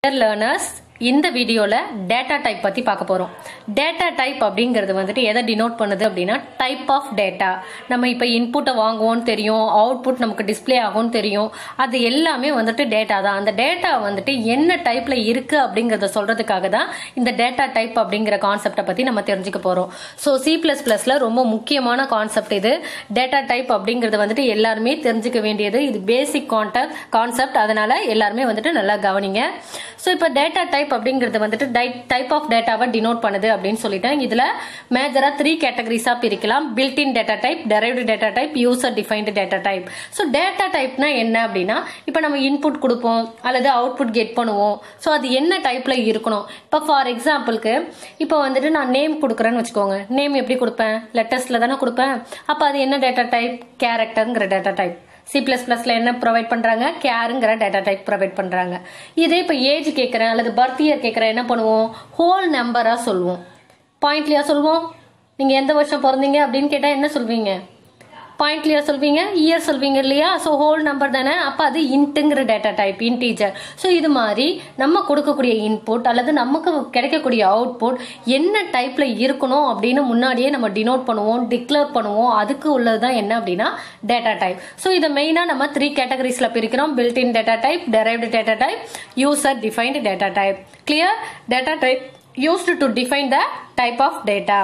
learners இந்த வீடியோவில் data type பற்றி பார்க்க போகிறோம் டேட்டா டைப் அப்படிங்கிறது வந்துட்டு எதை டினோட் பண்ணுது அப்படின்னா டைப் ஆஃப் டேட்டா நம்ம இப்போ இன்புட்டை வாங்குவோம்னு தெரியும் அவுட்புட் நமக்கு டிஸ்ப்ளே ஆகும்னு தெரியும் அது எல்லாமே வந்துட்டு டேட்டா தான் அந்த டேட்டா வந்துட்டு என்ன டைப்பில் இருக்குது அப்படிங்கிறத சொல்கிறதுக்காக தான் இந்த டேட்டா டைப் அப்படிங்கிற கான்செப்டை பற்றி நம்ம தெரிஞ்சுக்க போகிறோம் ஸோ சி ப்ளஸ் ப்ளஸில் ரொம்ப முக்கியமான கான்செப்ட் இது டேட்டா டைப் அப்படிங்கிறது வந்துட்டு எல்லாருமே தெரிஞ்சுக்க வேண்டியது இது பேசிக் கான்டெக்ட் கான்செப்ட் அதனால எல்லாருமே வந்துட்டு நல்லா கவனிங்க ஸோ இப்போ டேட்டா டைப் அப்படிங்கிறது வந்துட்டு டைப் ஆஃப் டேட்டாவை டினோட் பண்ணுது அப்படின்னு சொல்லிட்டேன் இதில் மேஜராக த்ரீ கேட்டகரிஸாக பிரிக்கலாம் built in data type derived data type user defined data type so data டைப்னா என்ன அப்படின்னா இப்போ நம்ம இன்புட் கொடுப்போம் அல்லது அவுட்புட் கெட் பண்ணுவோம் ஸோ அது என்ன டைப்பில் இருக்கணும் இப்போ ஃபார் எக்ஸாம்பிளுக்கு இப்போ வந்துட்டு நான் நேம் கொடுக்குறேன்னு வச்சுக்கோங்க நேம் எப்படி கொடுப்பேன் லெட்டர்ஸில் தானே கொடுப்பேன் அப்போ அது என்ன டேட்டா டைப் கேரக்டருங்கிற டேட்டா டைப் சி ப்ளஸ் ப்ளஸில் என்ன ப்ரொவைட் பண்ணுறாங்க கேருங்கிற டேட்டா டைப் ப்ரொவைட் பண்ணுறாங்க இதே இப்போ ஏஜ் கேட்குறேன் அல்லது பர்த் இயர் கேட்குறேன் என்ன பண்ணுவோம் ஹோல் நம்பராக சொல்லுவோம் பாயிண்ட்லையா சொல்லுவோம் நீங்கள் எந்த வருஷம் பிறந்தீங்க அப்படின்னு கேட்டால் என்ன சொல்வீங்க பாயிண்ட்லையா சொல்வீங்க இயர் சொல்வீங்க இல்லையா ஸோ ஹோல் நம்பர் தானே அப்போ அது இன்ட்டுங்கிற டேட்டா டைப் இன்டீஜர் ஸோ இது மாதிரி நம்ம கொடுக்கக்கூடிய இன்புட் அல்லது நமக்கு கிடைக்கக்கூடிய அவுட்புட் என்ன டைப்பில் இருக்கணும் அப்படின்னு முன்னாடியே நம்ம டினோட் பண்ணுவோம் டிக்ளேர் பண்ணுவோம் அதுக்கு உள்ளது தான் என்ன அப்படின்னா டேட்டா டைப் ஸோ இதை மெயினாக நம்ம த்ரீ கேட்டகரிஸில் பிரிக்கிறோம் built in data type derived data type user defined data type clear data type used to define the type of data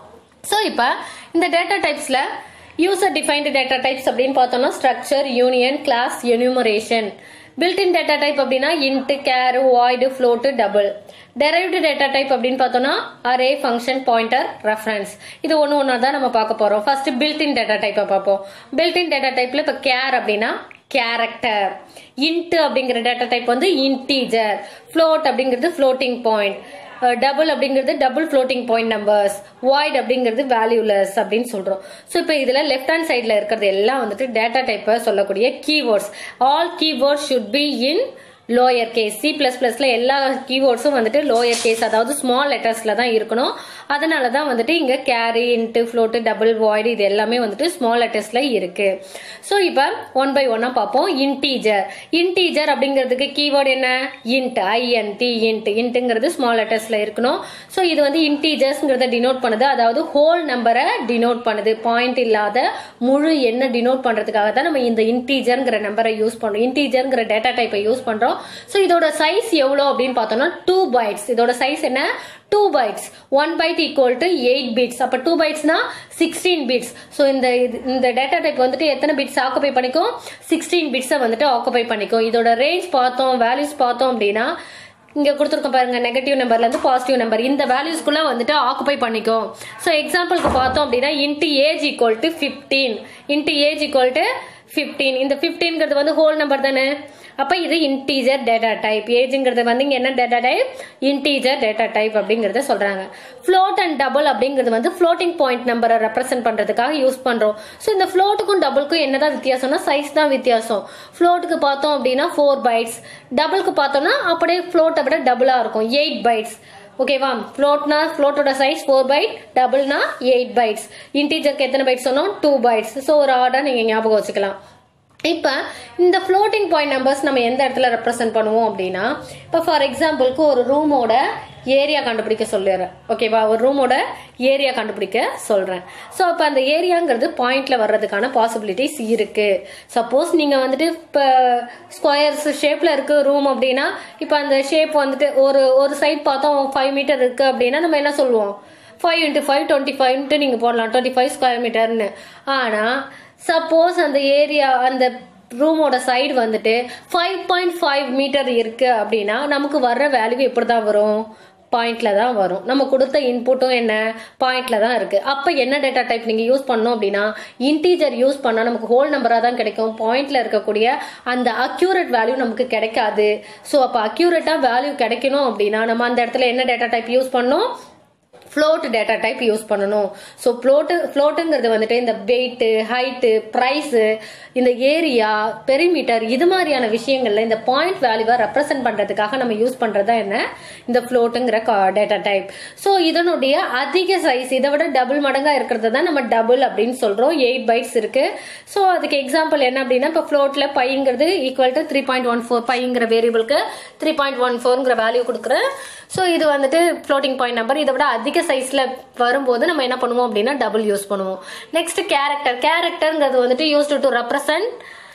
so இப்போ இந்த டேட்டா டைப்ஸில் யூசர் டிஃபைன்டு டேட்டா டைப்ஸ் அப்படின்னு பார்த்தோம்னா structure union class enumeration built in data type அப்படின்னா int char void float double derived data type அப்படின்னு பார்த்தோம்னா array function pointer reference இது ஒன்று ஒன்றா தான் நம்ம பார்க்க போகிறோம் ஃபர்ஸ்ட் பில்ட்-இன் டேட்டா டைப்பை பார்ப்போம் பில்ட்-இன் டேட்டா டைப்பில் இப்போ கேர் அப்படின்னா கேரக்டர் இன்ட் அப்படிங்கிற டேட்டா டைப் வந்து இன்டீஜர் ஃப்ளோட் அப்படிங்கிறது ஃப்ளோட்டிங் பாயிண்ட் டபுள் அப்படிங்கிறது double floating point numbers void அப்படிங்கிறது வேல்யூலெஸ் அப்படின்னு சொல்றோம் ஸோ இப்போ இதில் லெஃப்ட் ஹேண்ட் சைடில் இருக்கிறது எல்லாம் வந்துட்டு டேட்டா டைப்பை சொல்லக்கூடிய keywords all keywords should be in lower case C plus பிளஸ்ல எல்லா கீவேர்ட்ஸும் வந்துட்டு லோயர் கேஸ் அதாவது ஸ்மால் லெட்டர்ஸ்ல தான் இருக்கணும் அதனால தான் வந்துட்டு இங்க char int float double void இது எல்லாமே வந்துட்டு ஸ்மால் லெட்டர்ஸ்ல இருக்கு ஸோ இப்போ ஒன் பை ஒன்னா பார்ப்போம் இன்டீஜர் இன்டீஜர் அப்படிங்கிறதுக்கு கீவேர்டு என்ன இன்ட் ஐஎன்டி இன்ட் இன்ட்டுங்கிறது ஸ்மால் லெட்டர்ஸ்ல இருக்கணும் ஸோ இது வந்து இன்டீஜர்ஸ்ங்கிறத டினோட் பண்ணுது அதாவது ஹோல் நம்பரை டினோட் பண்ணுது பாயிண்ட் இல்லாத முழு எண்ணை டினோட் பண்றதுக்காக தான் நம்ம இந்த இன்டீஜர்ங்கிற நம்பரை யூஸ் பண்றோம் இன்டீஜர்ங்கிற டேட்டா டைப்பை யூஸ் பண்றோம் ஸோ இதோட சைஸ் எவ்வளோ அப்படின்னு பார்த்தோம்னா டூ பைட்ஸ் இதோட சைஸ் என்ன two bytes one byte equal to eight bits அப்போ டூ பைட்ஸ்னா சிக்ஸ்டீன் பிட்ஸ் ஸோ இந்த இந்த டேட்டா டைப் வந்துட்டு எத்தனை பிட்ஸ் ஆக்குபை பண்ணிக்கும் சிக்ஸ்டீன் பிட்ஸை வந்துட்டு ஆக்குபை பண்ணிக்கும் இதோட ரேஞ்ச் பார்த்தோம் வேல்யூஸ் பார்த்தோம் அப்படின்னா இங்க கொடுத்துருக்கோம் பாருங்க நெகட்டிவ் நம்பர்ல இருந்து பாசிட்டிவ் நம்பர் இந்த வேல்யூஸ்க்குள்ள வந்துட்டு ஆக்குபை பண்ணிக்கும் ஸோ எக்ஸாம்பிளுக்கு பார்த்தோம் அப்படின்னா int age equal to fifteen int age equal to fifteen இந்த ஃபிஃப்டீன்ங்கிறது வந்து ஹோல் நம்பர் தானே அப்போ இது இன்டீஜர் டேட்டா டைப் ஏஜுங்கிறது வந்து இங்கே என்ன data type integer data type அப்படிங்கிறத சொல்கிறாங்க ஃப்ளோட் அண்ட் டபுள் அப்படிங்கிறது வந்து ஃப்ளோட்டிங் பாயிண்ட் நம்பரை ரெப்ரசென்ட் பண்ணுறதுக்காக யூஸ் பண்ணுறோம் ஸோ இந்த ஃப்ளோட்டுக்கும் டபுளுக்கும் என்னதான் வித்தியாசம்னா சைஸ் தான் வித்தியாசம் ஃப்ளோட்டுக்கு பார்த்தோம் அப்படின்னா ஃபோர் பைட்ஸ் டபுளுக்கு பார்த்தோம்னா அப்படியே ஃப்ளோட்டை விட டபுளாக இருக்கும் எயிட் பைட்ஸ் ஓகேவா ஃப்ளோட்னா ஃப்ளோட்டோட சைஸ் ஃபோர் பைட் டபுள்னா எயிட் பைட்ஸ் இன்டீஜருக்கு எத்தனை பைட்ஸ் சொன்னோம் டூ பைட்ஸ் ஸோ ஒரு ஆர்டர் நீங்கள் ஞாபகம் வச்சுக்கலாம் இப்போ இந்த ஃப்ளோட்டிங் பாயிண்ட் நம்பர்ஸ் நம்ம எந்த இடத்துல ரெப்ரசென்ட் பண்ணுவோம் அப்படின்னா இப்போ ஃபார் எக்ஸாம்பிளுக்கு ஒரு ரூமோட ஏரியா கண்டுபிடிக்க சொல்லிடுறேன் ஓகேவா ஒரு ரூமோட ஏரியா கண்டுபிடிக்க சொல்கிறேன் ஸோ அப்போ அந்த ஏரியாங்கிறது பாயிண்ட்ல வர்றதுக்கான பாசிபிலிட்டிஸ் இருக்கு சப்போஸ் நீங்கள் வந்துட்டு இப்போ ஸ்கொயர்ஸ் ஷேப்பில் இருக்கு ரூம் அப்படின்னா இப்போ அந்த ஷேப் வந்துட்டு ஒரு ஒரு சைட் பார்த்தோம் ஃபைவ் மீட்டர் இருக்கு அப்படின்னா நம்ம என்ன சொல்லுவோம் ஃபைவ் இன்ட்டு ஃபைவ் டுவெண்ட்டி ஃபைவ்ன்ட்டு நீங்கள் போடலாம் டுவெண்ட்டி ஃபைவ் ஸ்கொயர் மீட்டர்னு ஆனால் சப்போஸ் அந்த ஏரியா அந்த ரூமோட சைடு வந்துட்டு ஃபைவ் பாயிண்ட் ஃபைவ் மீட்டர் இருக்கு அப்படின்னா நமக்கு வர்ற வேல்யூ எப்படி தான் வரும் பாயிண்ட்ல தான் வரும் நம்ம கொடுத்த இன்புட்டும் என்ன பாயிண்ட்ல தான் இருக்கு அப்ப என்ன டேட்டா டைப் நீங்க யூஸ் பண்ணோம் அப்படின்னா இன்டீஜர் யூஸ் பண்ணா நமக்கு ஹோல் நம்பரா தான் கிடைக்கும் பாயிண்ட்ல இருக்கக்கூடிய அந்த அக்யூரேட் வேல்யூ நமக்கு கிடைக்காது ஸோ அப்ப அக்யூரேட்டா வேல்யூ கிடைக்கணும் அப்படின்னா நம்ம அந்த இடத்துல என்ன டேட்டா டைப் யூஸ் பண்ணோம் ஃப்ளோட் டேட்டா டைப் யூஸ் பண்ணணும் ஸோ ஃப்ளோட்டு ஃப்ளோட்டுங்கிறது வந்துட்டு இந்த வெயிட்டு ஹைட்டு ப்ரைஸு இந்த ஏரியா பெரிமீட்டர் இது மாதிரியான விஷயங்கள்ல இந்த பாயிண்ட் வேல்யூவை ரெப்ரசென்ட் பண்றதுக்காக நம்ம யூஸ் பண்றதா என்ன இந்த ஃப்ளோட்டுங்கிற டேட்டா டைப் ஸோ இதனுடைய அதிக சைஸ் இதை விட டபுள் மடங்கா இருக்கிறது தான் நம்ம டபுள் அப்படின்னு சொல்றோம் எயிட் பைட்ஸ் இருக்கு ஸோ அதுக்கு எக்ஸாம்பிள் என்ன அப்படின்னா இப்போ ஃப்ளோட்ல பைங்கிறது equal to three point one four பைங்கிற வேரியபிளுக்கு த்ரீ பாயிண்ட் ஒன் ஃபோர்ங்கிற வேல்யூ கொடுக்குறேன் ஸோ இது வந்துட்டு ஃப்ளோட்டிங் பாயிண்ட் நம்பர் இதை விட அதிக சைஸ்ல வரும்போது நம்ம என்ன பண்ணுவோம் அப்படின்னா டபுள் யூஸ் பண்ணுவோம் நெக்ஸ்ட் கேரக்டர் கேரக்டர்ங்கிறது வந்துட்டு யூஸ்டு டு ரெப்ரசன்ட்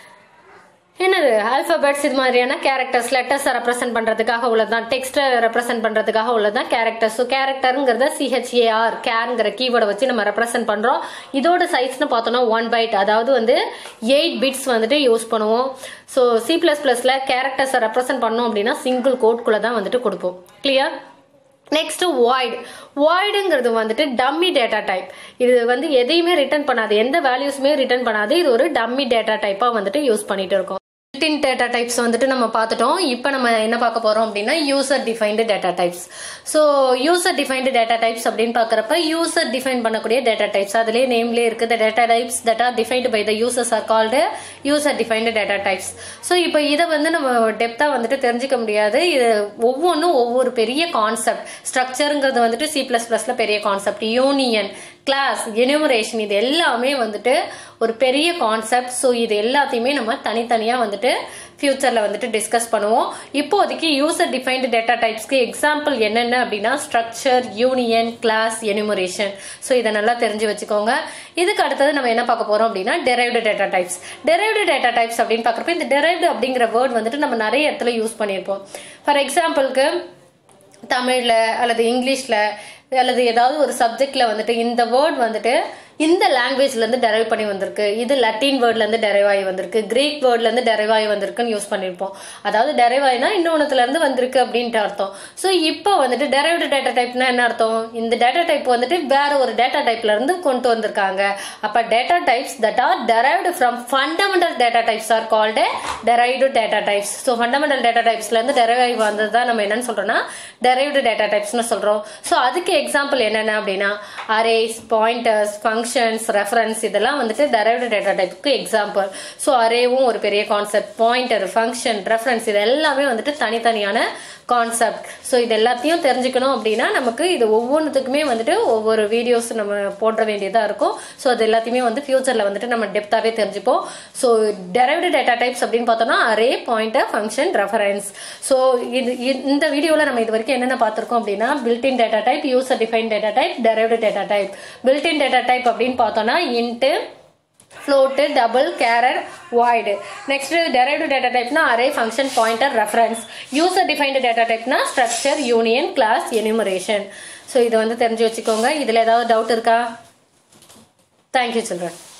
என்னது ஆல்பபெட்ஸ் இது மாதிரியான கேரக்டர்ஸ் லெட்டர்ஸை ரெப்ரசென்ட் பண்றதுக்காக உள்ளதுதான் டெக்ஸ்ட்டை ரெப்ரசென்ட் பண்றதுக்காக உள்ளதுதான் கேரக்டர் ஸோ கேரக்டருங்கிறத சிஹெச்ஏஆர் கேர்ங்கிற கீவேர்டை வச்சு நம்ம ரெப்ரசென்ட் பண்றோம் இதோட சைஸ்னு பார்த்தோம்னா ஒன் பைட் அதாவது வந்து எயிட் பிட்ஸ் வந்துட்டு யூஸ் பண்ணுவோம் ஸோ சி பிளஸ் பிளஸ்ல கேரக்டர்ஸை ரெப்ரசென்ட் பண்ணோம் அப்படின்னா சிங்கிள் கோட்குள்ள தான் வந்துட்டு கொடுப்போம் கிளியர் நெக்ஸ்ட் வாய்டு வாய்டுங்கிறது வந்துட்டு டம்மி டேட்டா டைப் இது வந்து எதையுமே ரிட்டர்ன் பண்ணாது எந்த வேல்யூஸுமே ரிட்டர்ன் பண்ணாது இது ஒரு டம்மி டேட்டா டைப்பா வந்துட்டு யூஸ் பண்ணிட்டு இருக்கோம் பில்டின் டேட்டா டைப்ஸ் வந்துட்டு நம்ம பார்த்துட்டோம் இப்போ நம்ம என்ன பார்க்க போறோம் அப்படின்னா user defined data types so user defined data types அப்படின்னு பார்க்குறப்ப யூசர் டிஃபைன் பண்ணக்கூடிய டேட்டா டைப்ஸ் அதுலேயே நேம்லேயே இருக்குது data types that are defined by the users are called user defined data types so இப்போ இதை வந்து நம்ம டெப்த்தாக வந்துட்டு தெரிஞ்சுக்க முடியாது இது ஒவ்வொன்றும் ஒவ்வொரு பெரிய கான்செப்ட் ஸ்ட்ரக்சருங்கிறது வந்துட்டு சி பிளஸ் பிளஸ்ல பெரிய கான்செப்ட் யூனியன் கிளாஸ் எனுமரேஷன் இது எல்லாமே வந்துட்டு ஒரு பெரிய கான்செப்ட் ஸோ இது எல்லாத்தையுமே நம்ம தனித்தனியாக வந்துட்டு ஃபியூச்சரில் வந்துட்டு டிஸ்கஸ் பண்ணுவோம் இப்போதைக்கு யூசர் டிஃபைன்டு டேட்டா டைப்ஸ்க்கு எக்ஸாம்பிள் என்னென்ன அப்படின்னா structure union class enumeration so இதை நல்லா தெரிஞ்சு வச்சுக்கோங்க இதுக்கு அடுத்தது நம்ம என்ன பார்க்க போறோம் அப்படின்னா derived data types derived data types அப்படின்னு பார்க்குறப்ப இந்த டெரைவ்டு அப்படிங்கிற வேர்ட் வந்துட்டு நம்ம நிறைய இடத்துல யூஸ் பண்ணியிருப்போம் ஃபார் எக்ஸாம்பிளுக்கு தமிழில் அல்லது இங்கிலீஷில் அல்லது ஏதாவது ஒரு சப்ஜெக்ட்ல வந்துட்டு இந்த வேர்ட் வந்துட்டு இந்த லாங்குவேஜ்ல இருந்து டெரைவ் பண்ணி வந்திருக்கு இது லட்டின் வேர்ட்ல இருந்து டெரைவ் ஆகி வந்திருக்கு கிரீக் வேர்ட்ல இருந்து டெரைவ் ஆகி வந்திருக்குன்னு யூஸ் பண்ணிருப்போம் அதாவது டெரைவ் ஆயினா இன்னொன்னுல இருந்து வந்திருக்கு அப்படின்ட்டு அர்த்தம் ஸோ இப்போ வந்துட்டு டெரைவ்டு டேட்டா டைப்னா என்ன அர்த்தம் இந்த டேட்டா டைப் வந்துட்டு வேற ஒரு டேட்டா டைப்ல இருந்து கொண்டு வந்திருக்காங்க அப்ப data types that are derived from fundamental data types are called derived data types so fundamental data டைப்ஸ்ல இருந்து டெரைவ் ஆகி வந்தது தான் நம்ம என்னன்னு சொல்றோம்னா டெரைவ்டு டேட்டா டைப்ஸ்னு சொல்றோம் ஸோ அதுக்கு எக்ஸாம்பிள் என்னென்ன அப்படின்னா அரேஸ் பாயிண்டர்ஸ் ஃபங்க்ஷன்ஸ் ரெஃபரன்ஸ் இதெல்லாம் வந்துட்டு டெரைவ்டு டேட்டா டைப்புக்கு எக்ஸாம்பிள் ஸோ அரேவும் ஒரு பெரிய கான்செப்ட் பாயிண்டர் ஃபங்க்ஷன் ரெஃபரன்ஸ் இது எல்லாமே வந்துட்டு தனித்தனியான கான்செப்ட் ஸோ இது எல்லாத்தையும் தெரிஞ்சுக்கணும் அப்படின்னா நமக்கு இது ஒவ்வொன்றுத்துக்குமே வந்துட்டு ஒவ்வொரு வீடியோஸ் நம்ம போட வேண்டியதாக இருக்கும் ஸோ அது எல்லாத்தையுமே வந்து ஃபியூச்சரில் வந்துட்டு நம்ம டெப்த்தாகவே தெரிஞ்சுப்போம் ஸோ டெரைவ்டு டேட்டா டைப்ஸ் அப்படின்னு பார்த்தோம்னா array pointer function reference so இது இந்த வீடியோவில் நம்ம இது வரைக்கும் என்னென்ன பார்த்துருக்கோம் அப்படின்னா built in data type user define data type derived data type built in data type அப்படின்னு பார்த்தோம்னா int float double carrier void next derived data type na array function pointer reference user defined data type na structure union class enumeration so இது வந்து தெரிஞ்சு வச்சுக்கோங்க இதுல ஏதாவது doubt இருக்கா thank you children